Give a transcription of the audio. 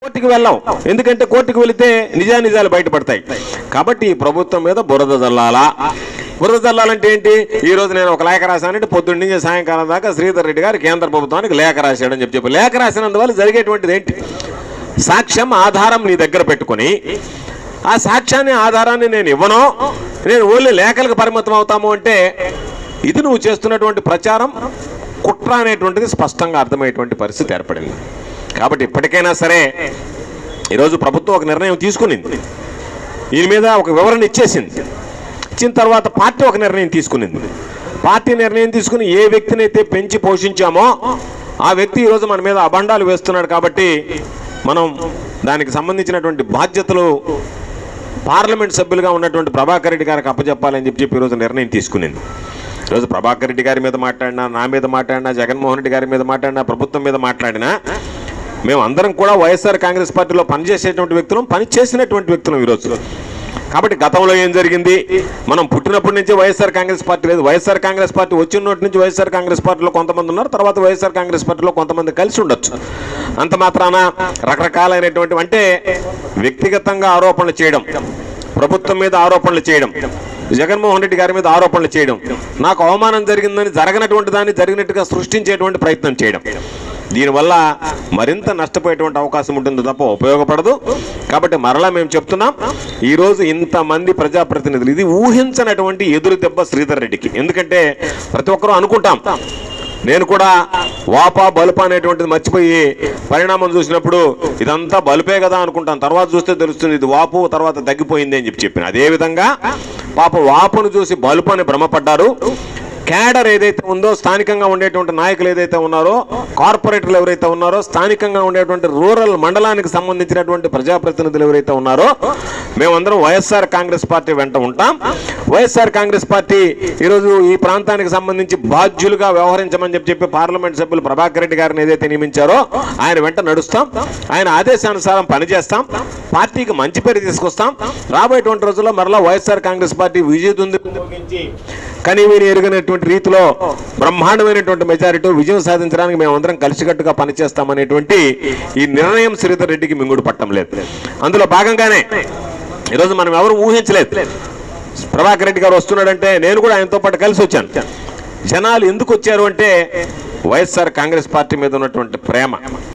కోర్టుకు వెళ్ళాం ఎందుకంటే కోర్టుకు వెళితే నిజానిజాలు బయటపడతాయి కాబట్టి ఈ ప్రభుత్వం మీద బురద జల్లాలా బురద జల్లాలంటే ఏంటి ఈ రోజు నేను ఒక లేఖ రాశానంటే పొద్దున్న నుంచి సాయంకాలం దాకా శ్రీధర్ రెడ్డి గారు కేంద్ర ప్రభుత్వానికి లేఖ రాశాడని చెప్పి చెప్పి లేఖ రాసినందువల్ల జరిగేటువంటిది ఏంటి సాక్ష్యం ఆధారం నీ దగ్గర పెట్టుకొని ఆ సాక్ష్యాన్ని ఆధారాన్ని నేను ఇవ్వను నేను ఓన్లీ లేఖలకు పరిమితం అవుతాము అంటే ఇది నువ్వు చేస్తున్నటువంటి ప్రచారం కుట్ర అనేటువంటిది స్పష్టంగా అర్థమయ్యేటువంటి పరిస్థితి ఏర్పడింది కాబట్టి ఇప్పటికైనా సరే ఈరోజు ప్రభుత్వం ఒక నిర్ణయం తీసుకునింది దీని మీద ఒక వివరణ ఇచ్చేసింది ఇచ్చిన తర్వాత పార్టీ ఒక నిర్ణయం తీసుకునింది పార్టీ నిర్ణయం తీసుకుని ఏ వ్యక్తిని అయితే పెంచి పోషించామో ఆ వ్యక్తి ఈరోజు మన మీద అబండాలు వేస్తున్నాడు కాబట్టి మనం దానికి సంబంధించినటువంటి బాధ్యతలు పార్లమెంట్ సభ్యులుగా ఉన్నటువంటి ప్రభాకర్ రెడ్డి గారికి అప్పచెప్పాలని చెప్పి చెప్పి ఈరోజు నిర్ణయం తీసుకునింది ఈరోజు ప్రభాకర్ రెడ్డి గారి మీద మాట్లాడినా నా మీద మాట్లాడినా జగన్మోహన్ రెడ్డి గారి మీద మాట్లాడినా ప్రభుత్వం మీద మాట్లాడినా మేము అందరం కూడా వైఎస్ఆర్ కాంగ్రెస్ పార్టీలో పనిచేసేటువంటి వ్యక్తులం పని చేసినటువంటి వ్యక్తులం ఈరోజు కాబట్టి గతంలో ఏం జరిగింది మనం పుట్టినప్పటి నుంచి వైఎస్ఆర్ కాంగ్రెస్ పార్టీ లేదు వైఎస్ఆర్ కాంగ్రెస్ పార్టీ వచ్చినప్పటి నుంచి వైఎస్ఆర్ కాంగ్రెస్ పార్టీలో కొంతమంది ఉన్నారు తర్వాత వైఎస్ఆర్ కాంగ్రెస్ పార్టీలో కొంతమంది కలిసి ఉండొచ్చు అంత మాత్రాన రకరకాలైనటువంటి అంటే వ్యక్తిగతంగా ఆరోపణలు చేయడం ప్రభుత్వం మీద ఆరోపణలు చేయడం జగన్మోహన్ రెడ్డి గారి మీద ఆరోపణలు చేయడం నాకు అవమానం జరిగిందని జరగనటువంటి దాన్ని జరిగినట్టుగా సృష్టించేటువంటి ప్రయత్నం చేయడం దీనివల్ల మరింత నష్టపోయేటువంటి అవకాశం ఉంటుంది తప్ప ఉపయోగపడదు కాబట్టి మరలా మేము చెప్తున్నాం ఈరోజు ఇంతమంది ప్రజాప్రతినిధులు ఇది ఊహించనటువంటి ఎదురు దెబ్బ శ్రీధర్ రెడ్డికి ఎందుకంటే ప్రతి ఒక్కరూ అనుకుంటాం నేను కూడా వాపా బలుప అనేటువంటిది మర్చిపోయి పరిణామం చూసినప్పుడు ఇదంతా బలుపే కదా అనుకుంటాను తర్వాత చూస్తే తెలుస్తుంది ఇది వాపు తర్వాత తగ్గిపోయింది అని చెప్పి చెప్పిన అదేవిధంగా పాప వాపును చూసి బలుపు అని భ్రమపడ్డారు క్యాడర్ ఏదైతే ఉందో స్థానికంగా ఉండేటువంటి నాయకులు ఏదైతే ఉన్నారో కార్పొరేటర్లు ఎవరైతే ఉన్నారో స్థానికంగా ఉండేటువంటి రూరల్ మండలానికి సంబంధించినటువంటి ప్రజాప్రతినిధులు ఎవరైతే ఉన్నారో మేమందరం వైఎస్ఆర్ కాంగ్రెస్ పార్టీ వెంట ఉంటాం వైఎస్ఆర్ కాంగ్రెస్ పార్టీ ఈరోజు ఈ ప్రాంతానికి సంబంధించి బాధ్యులుగా వ్యవహరించమని చెప్పి చెప్పి పార్లమెంట్ సభ్యులు ప్రభాకర్ రెడ్డి గారిని ఏదైతే నియమించారో ఆయన వెంట నడుస్తాం ఆయన ఆదేశానుసారం పనిచేస్తాం పార్టీకి మంచి పేరు తీసుకొస్తాం రాబోయేటువంటి రోజుల్లో మరలా వైఎస్ఆర్ కాంగ్రెస్ పార్టీ విజయదుంది కానీ వీరు ఎరుగనటువంటి రీతిలో బ్రహ్మాండమైనటువంటి మెజారిటీ విజయం సాధించడానికి మేమందరం కలిసికట్టుగా పనిచేస్తామనేటువంటి ఈ నిర్ణయం శ్రీధర్ రెడ్డికి మింగుడు పట్టం లేదు అందులో భాగంగానే ఈరోజు మనం ఎవరు ఊహించలేదు ప్రభాకర్ రెడ్డి గారు వస్తున్నాడంటే నేను కూడా ఆయనతో పాటు కలిసి వచ్చాను జనాలు ఎందుకు వచ్చారు అంటే వైఎస్ఆర్ కాంగ్రెస్ పార్టీ మీద ఉన్నటువంటి ప్రేమ